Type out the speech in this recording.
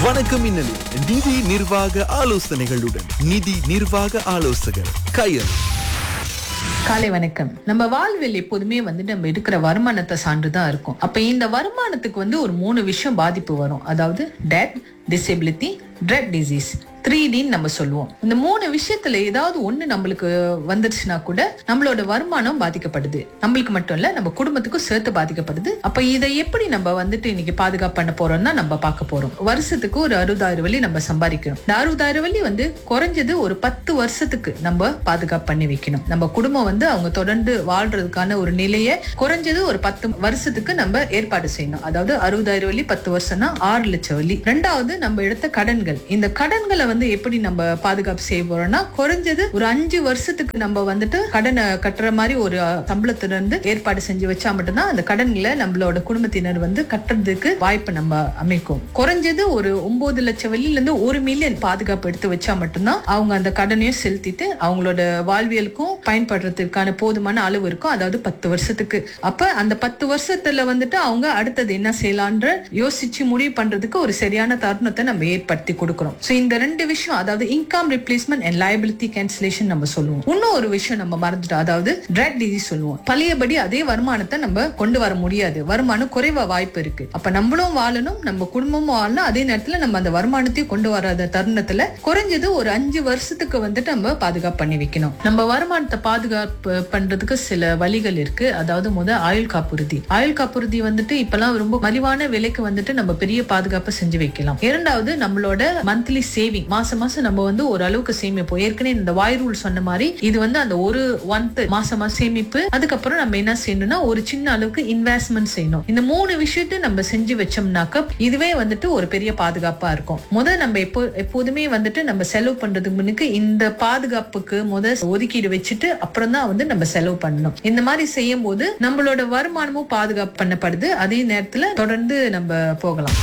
வணக்கம் இன்னலில் நிதி நிர்வாக ஆலோசனைகளுடன் நிதி நிர்வாக ஆலோசகர் கயல் காலை வணக்கம் நம்ம வாழ்வில் எப்போதுமே வந்து நம்ம எடுக்கிற வருமானத்தை சார்ந்துதான் இருக்கும் அப்ப இந்த வருமானத்துக்கு வந்து ஒரு மூணு விஷயம் பாதிப்பு வரும் அதாவது death disability dread disease three டின்னு நம்ம சொல்லுவோம் இந்த மூணு விஷயத்துல ஏதாவது ஒண்ணு நம்மளுக்கு வந்துருச்சுன்னா கூட நம்மளோட வருமானம் பாதிக்கப்படுது நம்மளுக்கு மட்டும் இல்ல நம்ம குடும்பத்துக்கும் சேர்த்து பாதிக்கப்படுது அப்ப இதை எப்படி நம்ம வந்துட்டு இன்னைக்கு பாதுகாப்பு பண்ண போறோம்னா நம்ம பார்க்க போறோம் வருஷத்துக்கு ஒரு அறுபதாயிரம் வழி நம்ம சம்பாதிக்கணும் இந்த அறுபதாயிரம் வழி வந்து குறைஞ்சது ஒரு பத்து வருஷத்துக்கு நம்ம பாதுகாப்பு பண்ணி வைக்கணும் நம்ம குடும்பம் வந்து அவங்க தொடர்ந்து வாழ்றதுக்கான ஒரு நிலையை குறைஞ்சது ஒரு பத்து வருஷத்துக்கு நம்ம ஏற்பாடு செய்யணும் அதாவது அறுபதாயிரம் வழி பத்து வருஷம்னா ஆறு லட்சம் வழி ரெண்டாவது நம்ம எடுத்த கடன்கள் இந்த கடன்களை வந்து எப்படி நம்ம பாதுகாப்பு செய்ய போறோம்னா குறைஞ்சது ஒரு அஞ்சு வருஷத்துக்கு நம்ம வந்துட்டு கடனை கட்டுற மாதிரி ஒரு அஹ், சம்பளத்துல இருந்து ஏற்பாடு செஞ்சு வச்சா மட்டும்தான் அந்த கடன்களை நம்மளோட குடும்பத்தினர் வந்து கட்டுறதுக்கு வாய்ப்பு நம்ம அமைக்கும் குறைஞ்சது ஒரு ஒன்பது லட்சம் வெளியில இருந்து ஒரு மில்லியன் பாதுகாப்பு எடுத்து வச்சா மட்டும்தான் அவங்க அந்த கடனையும் செலுத்திட்டு அவங்களோட வாழ்வியலுக்கும் பயன்படுறதுக்கான போதுமான அளவு இருக்கும் அதாவது பத்து வருஷத்துக்கு அப்ப அந்த பத்து வருஷத்துல வந்துட்டு அவங்க அடுத்தது என்ன செய்யலான்ற யோசிச்சு முடிவு பண்றதுக்கு ஒரு சரியான தருணத்தை நம்ம ஏற்படுத்தி கொடுக்கிறோம் சோ இந்த ரெண்டு விஷயம் அதாவது income replacement and liability cancellation நம்ம சொல்லுவோம் இன்னும் ஒரு விஷயம் நம்ம மறந்துட்டோம் அதாவது ட்ரெட் டிசீஸ் சொல்லுவோம் பழையபடி அதே வருமானத்தை நம்ம கொண்டு வர முடியாது வருமானம் குறைவா வாய்ப்பு இருக்கு அப்ப நம்மளும் வாழணும் நம்ம குடும்பமும் வாழணும் அதே நேரத்துல நம்ம அந்த வருமானத்தையும் கொண்டு வராத தருணத்துல குறைஞ்சது ஒரு அஞ்சு வருஷத்துக்கு வந்துட்டு நம்ம பாதுகாப்பு பண்ணி வைக்கணும் நம்ம வருமானத்தை பாதுகாப்பு பண்றதுக்கு சில வழிகள் இருக்கு அதாவது முத ஆயுள் காப்புறுதி ஆயுள் காப்புறுதி வந்துட்டு இப்பெல்லாம் ரொம்ப மலிவான விலைக்கு வந்துட்டு நம்ம பெரிய பாதுகாப்பு செஞ்சு வைக்கலாம் இரண்டாவது நம்மளோட மந்த்லி சேவிங் மாசம் மாசம் நம்ம வந்து ஒரு அளவுக்கு சேமிப்போம் ஏற்கனவே இந்த வாய் ரூல் சொன்ன மாதிரி இது வந்து அந்த ஒரு ஒன் மாசமா சேமிப்பு அதுக்கப்புறம் நம்ம என்ன செய்யணும்னா ஒரு சின்ன அளவுக்கு இன்வெஸ்ட்மெண்ட் செய்யணும் இந்த மூணு விஷயத்தை நம்ம செஞ்சு வச்சோம்னாக்க இதுவே வந்துட்டு ஒரு பெரிய பாதுகாப்பா இருக்கும் முத நம்ம எப்போ எப்போதுமே வந்துட்டு நம்ம செலவு பண்றதுக்கு முன்னுக்கு இந்த பாதுகாப்புக்கு முத ஒதுக்கீடு வச்சுட்டு அப்புறம் தான் வந்து நம்ம செலவு பண்ணணும் இந்த மாதிரி செய்யும் போது நம்மளோட வருமானமும் பாதுகாப்பு பண்ணப்படுது அதே நேரத்துல தொடர்ந்து நம்ம போகலாம்